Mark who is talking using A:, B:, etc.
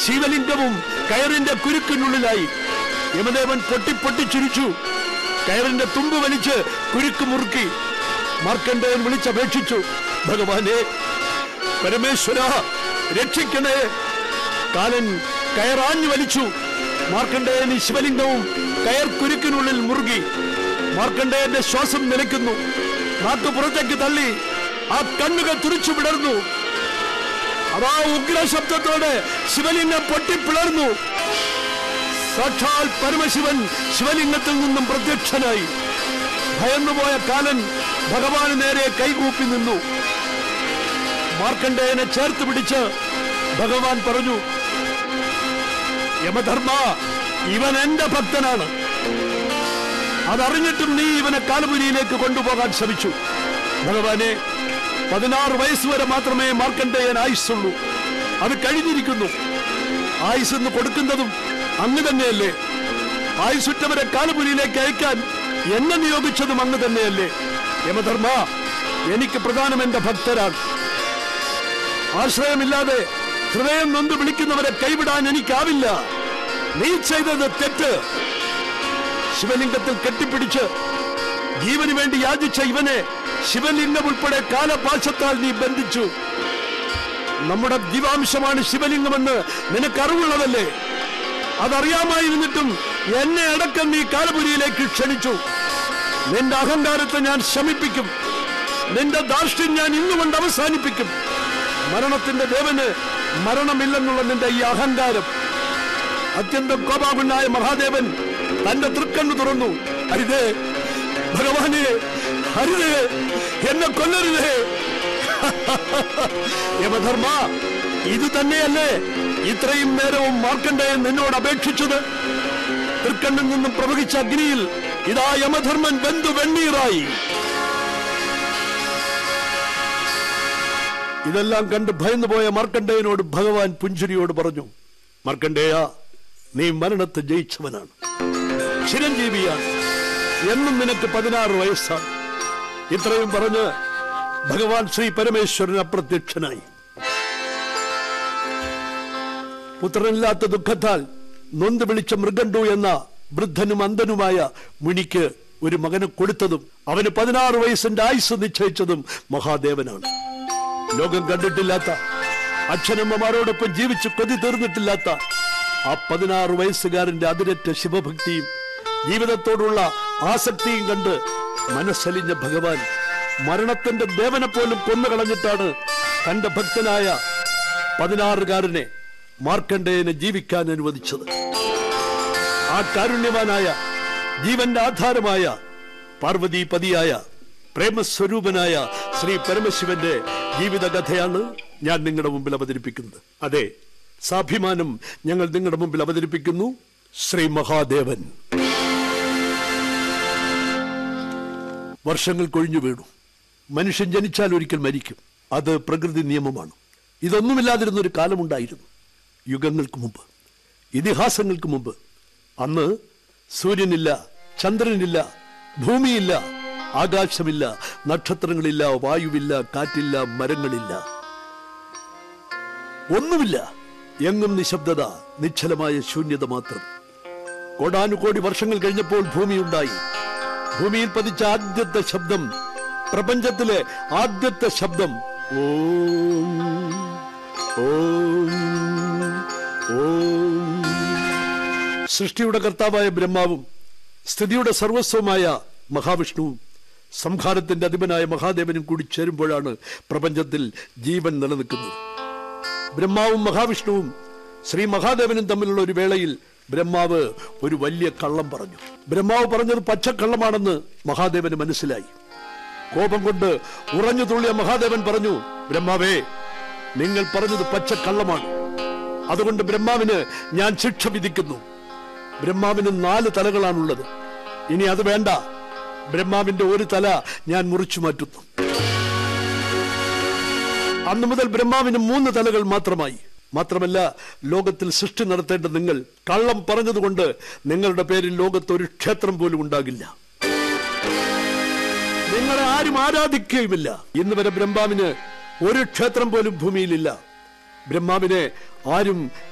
A: ശിവലിംഗവും കയറിന്റെ കുരുക്കിനുള്ളിലായി യമദേവൻ പൊട്ടി പൊട്ടിച്ചിരിച്ചു കയറിന്റെ തുമ്പ് വലിച്ച് കുരുക്ക് മുറുക്കി മാർക്കണ്ഡേയൻ വിളിച്ചപേക്ഷിച്ചു ഭഗവാനെ പരമേശ്വര രക്ഷിക്കണേ കാലൻ കയറാഞ്ഞു വലിച്ചു മാർക്കണ്ഡേയൻ ഈ ശിവലിംഗവും കയർ കുരുക്കിനുള്ളിൽ മുറുകി മാർക്കണ്ഡേയന്റെ ശ്വാസം നിലയ്ക്കുന്നു നാക്ക് പുറത്തേക്ക് തള്ളി ആ കണ്ണുകൾ തുറിച്ചു വിടർന്നു അതാ ഉഗ്ര ശബ്ദത്തോടെ ശിവലിംഗം പൊട്ടിപ്പിളർന്നു സാക്ഷാൽ പരമശിവൻ ശിവലിംഗത്തിൽ നിന്നും പ്രത്യക്ഷനായി ഭയന്നുപോയ കാലൻ ഭഗവാന് നേരെ കൈകൂപ്പി നിന്നു മാർക്കണ്ഡേയനെ ചേർത്ത് പിടിച്ച് ഭഗവാൻ പറഞ്ഞു യമധർമ്മ ഇവൻ എന്റെ ഭക്തനാണ് അതറിഞ്ഞിട്ടും നീ ഇവനെ കാലപുരിയിലേക്ക് കൊണ്ടുപോകാൻ ശ്രമിച്ചു ഭഗവാനെ പതിനാറ് വയസ്സ് വരെ മാത്രമേ മാർക്കണ്ഡേയൻ ആയുസ്സുള്ളൂ അത് കഴിഞ്ഞിരിക്കുന്നു ആയുസ് എന്ന് കൊടുക്കുന്നതും അങ്ങ് തന്നെയല്ലേ ആയുസുറ്റവരെ കാലപുരിയിലേക്ക് അയക്കാൻ എന്നെ നിയോഗിച്ചതും അങ്ങ് തന്നെയല്ലേ യമധർമ്മ എനിക്ക് പ്രധാനം എന്റെ ഭക്തരാണ് ആശ്രയമില്ലാതെ ഹൃദയം നൊന്ത് വിളിക്കുന്നവരെ കൈവിടാൻ എനിക്കാവില്ല നീ ചെയ്തത് തെറ്റ് ശിവലിംഗത്തിൽ കെട്ടിപ്പിടിച്ച് ജീവന് വേണ്ടി യാചിച്ച ഇവനെ ശിവലിംഗം ഉൾപ്പെടെ കാലപാശത്താൽ നീ ബന്ധിച്ചു നമ്മുടെ ജീവാംശമാണ് ശിവലിംഗമെന്ന് നിനക്ക് അറിവുള്ളതല്ലേ അതറിയാമായിരുന്നിട്ടും എന്നെ അടക്കം നീ കാലപുരിയിലേക്ക് ക്ഷണിച്ചു നിന്റെ അഹങ്കാരത്തെ ഞാൻ ശമിപ്പിക്കും നിന്റെ ധാർഷ്ട്യം ഞാൻ ഇന്നുകൊണ്ട് അവസാനിപ്പിക്കും മരണത്തിന്റെ ദേവന് മരണമില്ലെന്നുള്ള നിന്റെ ഈ അഹങ്കാരം അത്യന്തം കോപാകുണ്ടായ മഹാദേവൻ തന്റെ തൃക്കണ്ണു തുറന്നു ഹരിതേ ഭഗവാനെ ഹരിതേ എന്നെ കൊല്ലരുതേ യമധർമ്മ ഇത് തന്നെയല്ലേ ഇത്രയും നേരവും മാർക്കണ്ഡേയൻ നിന്നോട് അപേക്ഷിച്ചത് തൃക്കണ്ണിൽ നിന്നും പ്രവഹിച്ച അഗ്നിയിൽ ഇതാ യമധർമ്മൻ ബന്ധു വെണ്ണീറായി ഇതെല്ലാം കണ്ട് ഭയന്നുപോയ മാർക്കണ്ഡേയനോട് ഭഗവാൻ പുഞ്ചിരിയോട് പറഞ്ഞു മാർക്കണ്ഡേയ നീ മരണത്തെ ജയിച്ചവനാണ് ചിരഞ്ജീവിയാണ് എന്നും നിനക്ക് പതിനാറ് വയസ്സാണ് ഇത്രയും പറഞ്ഞ് ഭഗവാൻ ശ്രീ പരമേശ്വരൻ അപ്രത്യക്ഷനായി പുത്രനില്ലാത്ത ദുഃഖത്താൽ നൊന്ത് വിളിച്ച മൃഗണ്ടു എന്ന വൃദ്ധനും അന്ധനുമായ മുനിക്ക് ഒരു മകനെ കൊടുത്തതും അവന് പതിനാറ് വയസ്സിന്റെ ആയുസ് നിശ്ചയിച്ചതും മഹാദേവനാണ് ലോകം കണ്ടിട്ടില്ലാത്ത അച്ഛനമ്മമാരോടൊപ്പം ജീവിച്ച് കൊതി തീർന്നിട്ടില്ലാത്ത ആ പതിനാറ് വയസ്സുകാരന്റെ അതിരറ്റ ശിവഭക്തിയും ജീവിതത്തോടുള്ള ആസക്തിയും കണ്ട് മനസ്സലിഞ്ഞ ഭഗവാൻ മരണത്തിന്റെ ദേവനെ പോലും കൊന്നുകളഞ്ഞിട്ടാണ് തന്റെ ഭക്തനായ പതിനാറുകാരനെ മാർക്കണ്ഡേയനെ ജീവിക്കാൻ അനുവദിച്ചത് ആ കാരുണ്യവാനായ ജീവന്റെ ആധാരമായ പാർവതീപതിയായ പ്രേമസ്വരൂപനായ ശ്രീ പരമശിവന്റെ ജീവിതകഥയാണ് ഞാൻ നിങ്ങളുടെ മുമ്പിൽ അവതരിപ്പിക്കുന്നത് അതെ സാഭിമാനം ഞങ്ങൾ നിങ്ങളുടെ മുമ്പിൽ അവതരിപ്പിക്കുന്നു ശ്രീ മഹാദേവൻ വർഷങ്ങൾ കൊഴിഞ്ഞു വീണു മനുഷ്യൻ ജനിച്ചാൽ ഒരിക്കൽ മരിക്കും അത് പ്രകൃതി നിയമമാണ് ഇതൊന്നുമില്ലാതിരുന്ന ഒരു കാലമുണ്ടായിരുന്നു യുഗങ്ങൾക്ക് മുമ്പ് ഇതിഹാസങ്ങൾക്ക് മുമ്പ് അന്ന് സൂര്യനില്ല ചന്ദ്രനില്ല ഭൂമിയില്ല ആകാശമില്ല നക്ഷത്രങ്ങളില്ല വായുവില്ല കാറ്റില്ല മരങ്ങളില്ല ഒന്നുമില്ല എങ്ങും നിശബ്ദത നിശ്ചലമായ ശൂന്യത മാത്രം കോടാനുകോടി വർഷങ്ങൾ കഴിഞ്ഞപ്പോൾ ഭൂമിയുണ്ടായി ഭൂമിയിൽ പതിച്ച ആദ്യത്തെ ശബ്ദം പ്രപഞ്ചത്തിലെ ആദ്യത്തെ ശബ്ദം ഓം ഓം ഓം സൃഷ്ടിയുടെ കർത്താവായ ബ്രഹ്മാവും സ്ഥിതിയുടെ സർവസ്വമായ മഹാവിഷ്ണുവും സംഹാരത്തിന്റെ അധിപനായ മഹാദേവനും കൂടി ചേരുമ്പോഴാണ് പ്രപഞ്ചത്തിൽ ജീവൻ നിലനിൽക്കുന്നത് ബ്രഹ്മാവും മഹാവിഷ്ണുവും ശ്രീ മഹാദേവനും തമ്മിലുള്ള ഒരു വേളയിൽ ബ്രഹ്മാവ് ഒരു വലിയ കള്ളം പറഞ്ഞു ബ്രഹ്മാവ് പറഞ്ഞത് പച്ചക്കള്ളമാണെന്ന് മഹാദേവന് മനസ്സിലായി കോപം കൊണ്ട് ഉറഞ്ഞു തുള്ളിയ മഹാദേവൻ പറഞ്ഞു ബ്രഹ്മാവേ നിങ്ങൾ പറഞ്ഞത് പച്ചക്കള്ളമാണ് അതുകൊണ്ട് ബ്രഹ്മാവിന് ഞാൻ ശിക്ഷ വിധിക്കുന്നു ബ്രഹ്മാവിന് നാല് തലകളാണുള്ളത് ഇനി അത് വേണ്ട ബ്രഹ്മാവിന്റെ ഒരു തല ഞാൻ മുറിച്ചു മാറ്റുന്നു അന്നു മുതൽ ബ്രഹ്മാവിന് മൂന്ന് തലകൾ മാത്രമായി മാത്രമല്ല ലോകത്തിൽ സൃഷ്ടി നടത്തേണ്ട നിങ്ങൾ കള്ളം പറഞ്ഞതുകൊണ്ട് നിങ്ങളുടെ പേരിൽ ലോകത്ത് ഒരു ക്ഷേത്രം പോലും ഉണ്ടാകില്ല നിങ്ങളെ ആരും ആരാധിക്കുകയുമില്ല ഇന്ന് വരെ ബ്രഹ്മാവിന് ഒരു ക്ഷേത്രം പോലും ഭൂമിയിലില്ല ബ്രഹ്മാവിനെ ആരും